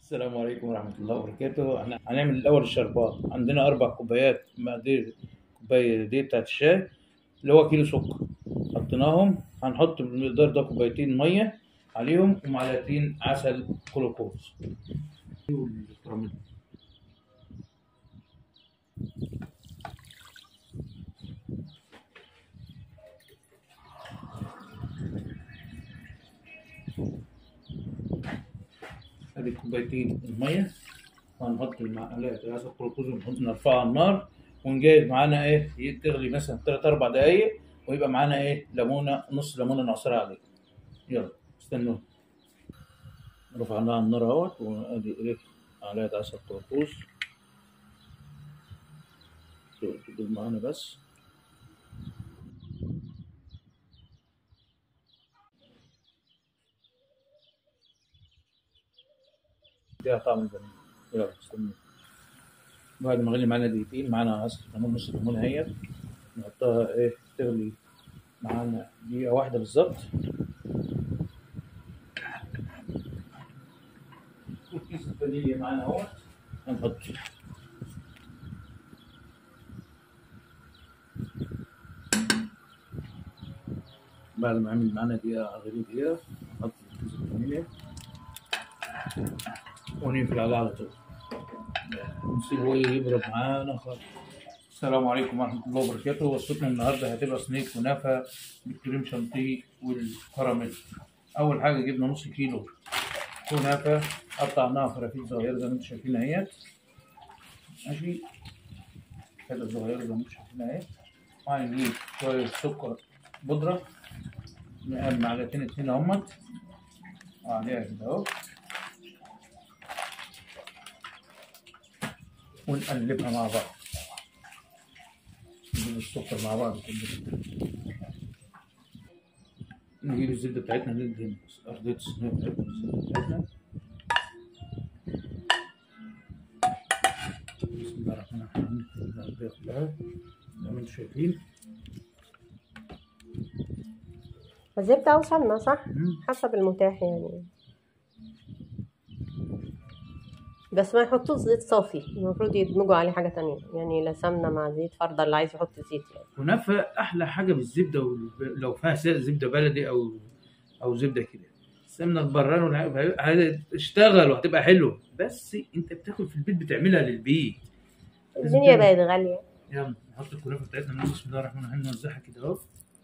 السلام عليكم ورحمة الله وبركاته احنا هنعمل الأول الشربات عندنا أربع كوبايات مقادير كوباية دي بتاعت الشاي اللي هو كيلو سكر حطيناهم هنحط بالمقدار ده كوبايتين مية عليهم ومعلقتين عسل كلوكوز ادي كوبايتين المية وهنحط معلقة عسل كلوكوز ونحط نرفعها على النار ونجهز معانا ايه تغلي مثلا تلات أربع دقايق ويبقى معانا ايه ليمونة نص ليمونة نعصرها عليه يلا استنوا رفعناها على النار اهوت وادي ايه معلقة عسل كلوكوز تدوب معانا بس فيها طعم الفانيليا يلا استنوا بعد ما غلي معانا دقيقتين معانا عسل ليمون نص ليمون اهيت نحطها ايه تغلي معانا دقيقة واحدة بالظبط وكيس الفانيليا معانا اهوت هنحط بعد ما عمل معانا دقيقة غلي دقيقة نحط كيس الفانيليا ونقفل عليه على طول ونسيبه ايه يبرد معانا خالص السلام عليكم ورحمة الله وبركاته وصفتنا النهاردة هتبقى صينية كنافة بالكريم شانتيه والكراميل أول حاجة جبنا نص كيلو كنافة قطعناها فرافيل صغيرة زي ما انتم شايفين اهيت ماشي كده صغيرة زي ما انتم شايفين اهيت وهنجيب شوية سكر بودرة نقل معلقتين اتنين اهمت وعليها كده اهو ونقلبها مع بعض نجيب السكر مع بعض كله نجيب الزبدة بتاعتنا ندهن أرضية الصينية بتاعتنا بالزبدة بتاعتنا بسم الله الرحمن الرحيم الأرضية كلها زي ما انتم شايفين زبدة أو سمنة صح؟ مم. حسب المتاح يعني بس ما يحطوش زيت صافي المفروض يدمجوا عليه حاجة تانية يعني لا سمنة مع زيت فرضا اللي عايز يحط زيت يعني كنافة أحلى حاجة بالزبدة والب... لو فيها س- زبدة بلدي أو أو زبدة كده السمنة البران والع- هتشتغل وهتبقى حلوة بس أنت بتاكل في البيت بتعملها للبيت لازم الدنيا تعمل- بقت غالية يلا نحط الكنافة بتاعتنا نقول بسم الله الرحمن الرحيم نوزعها كده أهو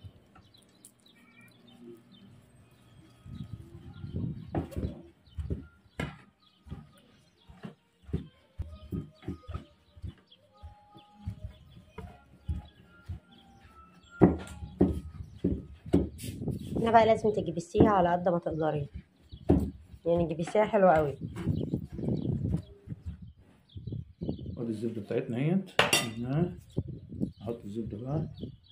هنا بقى لازم تجبسيها على قد ما تقدري يعني جبسيها حلوة قوي ادي الزبدة بتاعتنا اهيت جبناها. نحط الزبدة بقى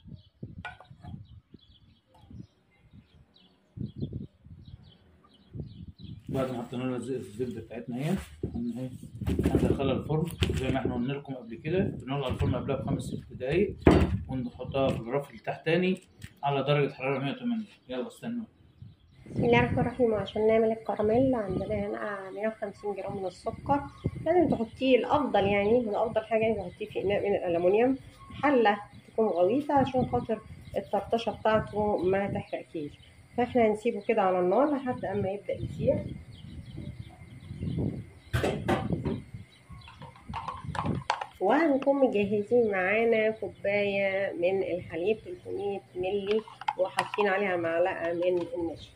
بعد ما حطينا لها الز- الزبدة بتاعتنا اهيت قلنا ايه هندخلها الفرن زي ما احنا قلنا لكم قبل كده بنولع الفرن قبلها بخمس ست دقايق ونحطها في الرف التحتاني على درجة حرارة 180 يلا استنوا بسم الله الرحمن الرحيم عشان نعمل الكراميل عندنا هنا 150 جرام من السكر لازم تحطيه الافضل يعني من افضل حاجه انك تحطيه في اناء من الالومنيوم حله تكون غويطه عشان خاطر الطرطشه بتاعته ما تحرقكيش فاحنا هنسيبه كده على النار لحد اما يبدا يسيح وهنكون مجهزين معانا كوبايه من الحليب 300 ملي وحاطين عليها معلقه من النشا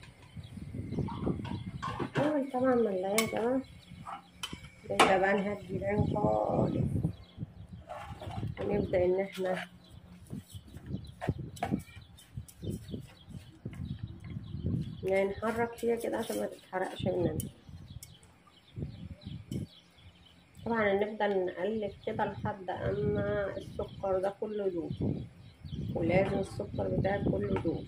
أول طبعا ما نلاقيها بقى نبدأ بقى نهدي العين خالص ونبدأ إن احنا يعني نحرك فيها كده عشان ما تتحرقش مننا طبعا نبدأ نقلب كده لحد أما السكر ده كله يدوب ولازم السكر بتاعك كله يدوب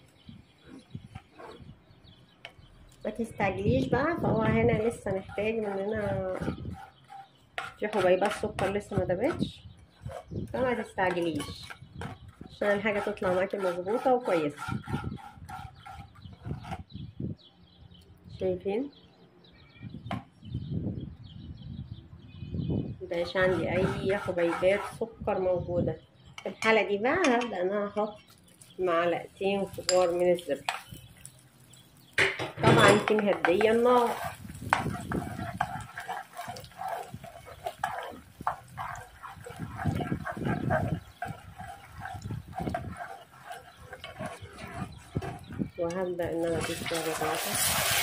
ما تستعجليش بقى فهو هنا لسه محتاج مننا في حبيبات سكر لسه ما دابتش فما تستعجليش عشان الحاجة تطلع معاكي مظبوطة وكويسة شايفين مبقاش عندي اي حبيبات سكر موجودة في الحالة دي بقى هبدأ ان انا احط معلقتين كبار من الزبدة طبعا انتي مهدية النار وهبدأ ان انا اضيف شوية بطاطا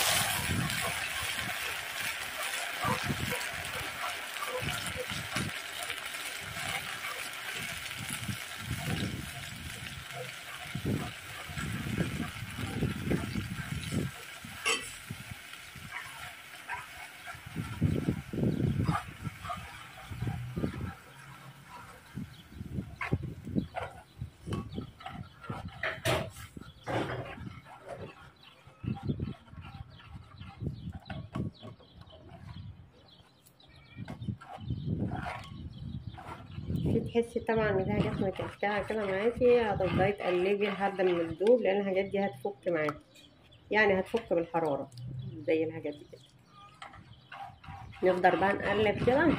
تحسي طبعا ان في حاجات مكلكعة كده معاكي هتفضلي تقلبي لحد ما تدوب لان الحاجات دي هتفك معاكي يعني هتفك بالحرارة زي الحاجات دي كده نفضل بقى نقلب كده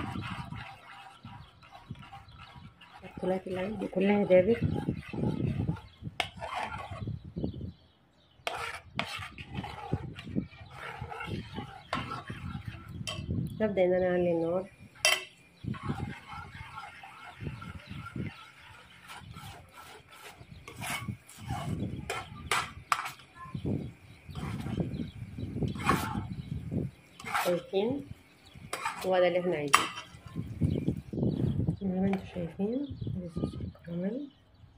الكلات اللي عندي كلها دابت نبدأ ان انا اعلي النار شايفين هو ده اللي احنا عايزينه زي ما انتوا شايفين ادي صوص الكراميل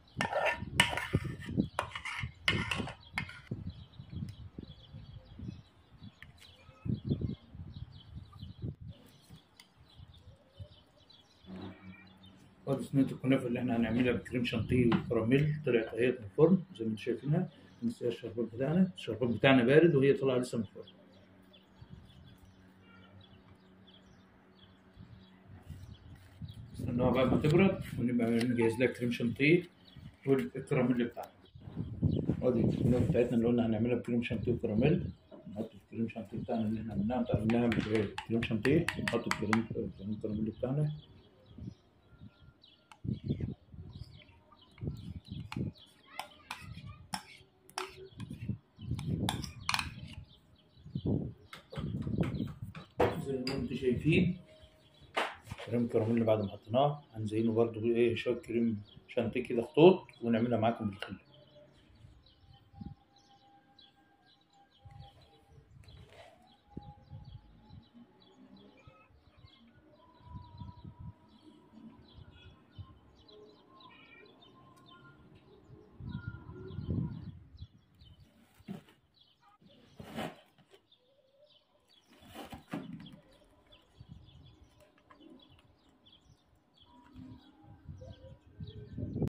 وادي صينية الكنافة اللي احنا هنعملها بكريم شانتيه وكراميل طلعت اهيت من الفرن زي ما انتم شايفينها نسيها الشربات بتاعنا الشربات بتاعنا بارد وهي طالعة لسه من الفرن استنوها بقى ما تبرد ونبقى نجهز لها كريم شانتيه والكراميل بتاعنا ادي الكنافة بتاعتنا اللي قلنا هنعملها بكريم شانتيه وكراميل نحط الكريم شانتيه بتاعنا اللي احنا عملناها عملناها بكريم شانتيه ونحط الكريم الكريم كراميل بتاعنا زي ما انتم شايفين كريم كراميل بعد ما حطيناه هنزينه برضو بايه شويه كريم شانتيه كده خطوط ونعملها معاكم بالخل